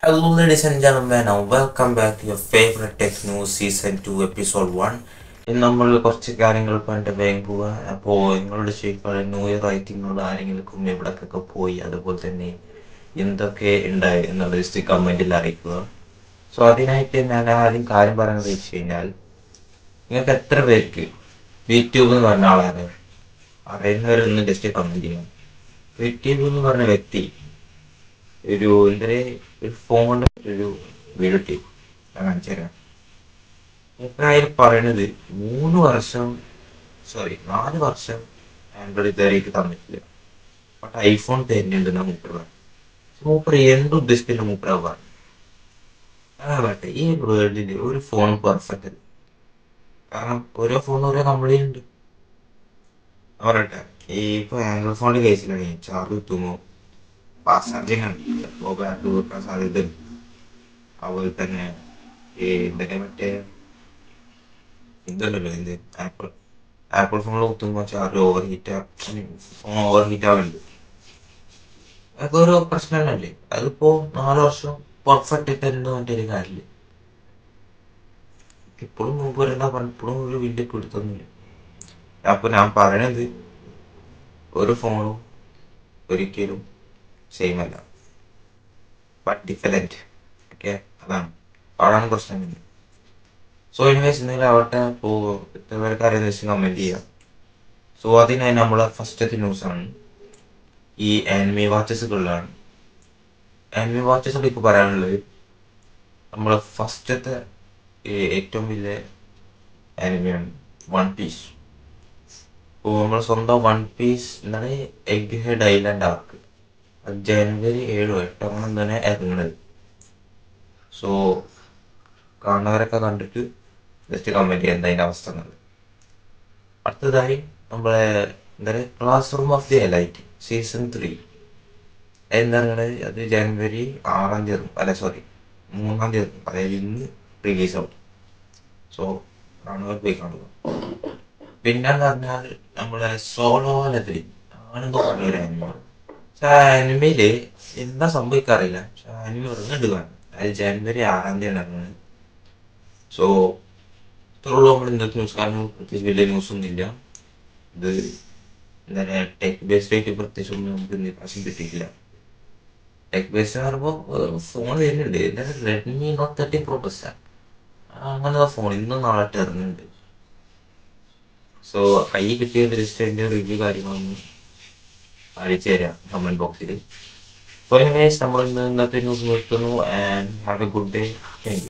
Hello, ladies and gentlemen, and welcome back to your favorite Tech News Season 2, Episode 1. ഇന്ന് നമ്മൾ കുറച്ച് കാര്യങ്ങൾ പറഞ്ഞിട്ട് വേഗം പോവുക അപ്പോൾ നിങ്ങളോട് ചോദിക്കുക ന്യൂ ഇയർ ആയിട്ട് നിങ്ങൾ ആരെങ്കിലും എവിടേക്കൊക്കെ പോയി അതുപോലെ തന്നെ എന്തൊക്കെ ഉണ്ടായി എന്നുള്ള ജസ്റ്റ് കമൻറ്റിൽ അറിയിക്കുക സോ അതിനായിട്ട് ഞാൻ ആദ്യം കാര്യം പറയുന്നത് വെച്ച് കഴിഞ്ഞാൽ നിങ്ങൾക്ക് എത്ര പേർക്ക് യൂട്യൂബ് എന്ന് പറഞ്ഞ ആളാണ് അറിയുന്നവരൊന്ന് ജസ്റ്റ് കമൻറ്റ് ചെയ്യണം യൂട്യൂബ് എന്ന് പറഞ്ഞ വ്യക്തി ഒരു എന്താ ഒരു ഫോൺ കൊണ്ട് ഒരു വീഡിയോ ടീം ഞാൻ കാണിച്ചു തരാം മൂപ്പരായാലും പറയണത് മൂന്ന് വർഷം സോറി നാല് വർഷം ആൻഡ്രോയിഡ് ഇതുവരേക്ക് തന്നിട്ടില്ല ബട്ട് ഐഫോൺ തരുന്നുണ്ടെന്നാ മൂപ്പർ പറഞ്ഞു മൂപ്പർ എന്ത് ഉദ്ദേശിച്ചിട്ട് മൂപ്പര പറഞ്ഞു ആ പറട്ടെ ഈ വേൾഡിൽ ഒരു ഫോൺ പെർഫെക്റ്റ് അല്ല കാരണം ഓരോ ഫോൺ ഓരോ കംപ്ലൈന്റ് ഉണ്ട് പറയട്ടെ ഈ ഇപ്പൊ ആൻഡ്രോയിഡ് ഫോണിന്റെ കേസിലാണ് ചാർജ് എത്തുമോ ഫാസ്റ്റ് ചാർജിങ് ആണ് ചിലപ്പോൾ ബാറ്ററി വെക്കാൻ സാധ്യത അതുപോലെ തന്നെ ഈ എന്തൊക്കെ മറ്റേ ഇതല്ലല്ലോ ഇത് ആപ്പിൾ ആപ്പിൾ ഫോണിൽ കുത്തുമ്പോൾ charge over heat phone over heat ആവുന്നുണ്ട് അതൊക്കെ ഓരോ പ്രശ്നങ്ങളല്ലേ അതിപ്പോ നാല് വർഷം പെർഫെക്റ്റ് ഇട്ടെന്ന് പറഞ്ഞിട്ട് കാര്യമില്ല ഇപ്പോഴും മുമ്പ് വരണ്ട ഇപ്പോഴും ഒരു വലിയ പിടുത്തൊന്നുമില്ല അപ്പൊ ഞാൻ പറയണത് ഒരു ഫോണും ഒരിക്കലും സെയിം അല്ല ബട്ട് ഡിഫറെൻറ്റ് ഓക്കെ അതാണ് അവിടാണ് പ്രശ്നം വരുന്നത് സോ എനിവേസ് എന്തെങ്കിലും ആവട്ടെ ഇപ്പോൾ എത്ര പേർക്ക് അറിയാന്ന് വെച്ചാൽ കമൻറ്റ് ചെയ്യാം സോ അതിനായി നമ്മളെ ഫസ്റ്റത്തെ ന്യൂസാണ് ഈ ആനിമി വാച്ചസുകളിലാണ് ആനിമി വാച്ചസ് ഇപ്പോൾ പറയാനുള്ളത് നമ്മളെ ഫസ്റ്റത്തെ ഏറ്റവും വലിയ ആനിമയാണ് വൺ പീസ് ഇപ്പോൾ നമ്മൾ സ്വന്തം വൺ പീസ് എന്താണ് എഗ് ഹെഡ് ഐലൻഡ് ആർക്ക് അത് ജനുവരി ഏഴോ എട്ടോ അങ്ങനെ തന്നെ ഇറങ്ങണത് സോ കാണുന്നവരൊക്കെ കണ്ടിട്ട് ജസ്റ്റ് കമൻറ്റ് ചെയ്യാൻ എന്താ അതിൻ്റെ അവസ്ഥ എന്നുള്ളത് അടുത്തതായി നമ്മളെ എന്താ പറയുക Classroom of the Elite season three എന്താണ് അത് ജനുവരി ആറാം തീയതി അല്ല സോറി മൂന്നാം തീയതി അതായത് ഇന്ന് റിലീസ് ആവും സോ കാണുന്നവർ പോയി കാണുക പിന്നെന്ന് പറഞ്ഞാൽ നമ്മളെ സോളോ ലെവലിൽ ആണെന്ന് പറഞ്ഞൊരു ആനിമ പക്ഷെ ആ ആനിമയില് എന്താ സംഭവിക്കാറില്ല പക്ഷെ ആ ആനിമ ഇറങ്ങുന്നുണ്ട് കാണും അത് ജനുവരി ആറാം തീയതി ഇറങ്ങുന്നത് സോ ഇത്രയുള്ളൂ നമ്മൾ ഇന്നത്തെ ന്യൂസ് കാരണം പ്രത്യേകിച്ച് വലിയ ന്യൂസ് ഒന്നും ഇല്ല ഇത് എന്താ പറയുക ടെക് ബേസ്ഡ് ആയിട്ട് പ്രത്യേകിച്ച് ഒന്നും നമുക്ക് ഇന്ന് പ്രാവശ്യം കിട്ടിയിട്ടില്ല ടെക് ബേസ്ഡ് പറയുമ്പോൾ ഫോൺ വരുന്നുണ്ട് എന്താ Redmi Note thirty Pro Plus അങ്ങനത്തെ ഫോൺ ഇന്നും നാളെ ഇറങ്ങുന്നുണ്ട് സോ കൈ കിട്ടിയ ജസ്റ്റ് അതിൻ്റെ റിവ്യൂ കാര്യങ്ങളൊന്നും അയച്ചു തരാം കമൻറ്റ് ബോക്സിൽ സോ എനിവേസ് നമ്മൾ ഇന്ന് ഇന്നത്തെ ന്യൂസ് നിർത്തുന്നു and have a good day thank U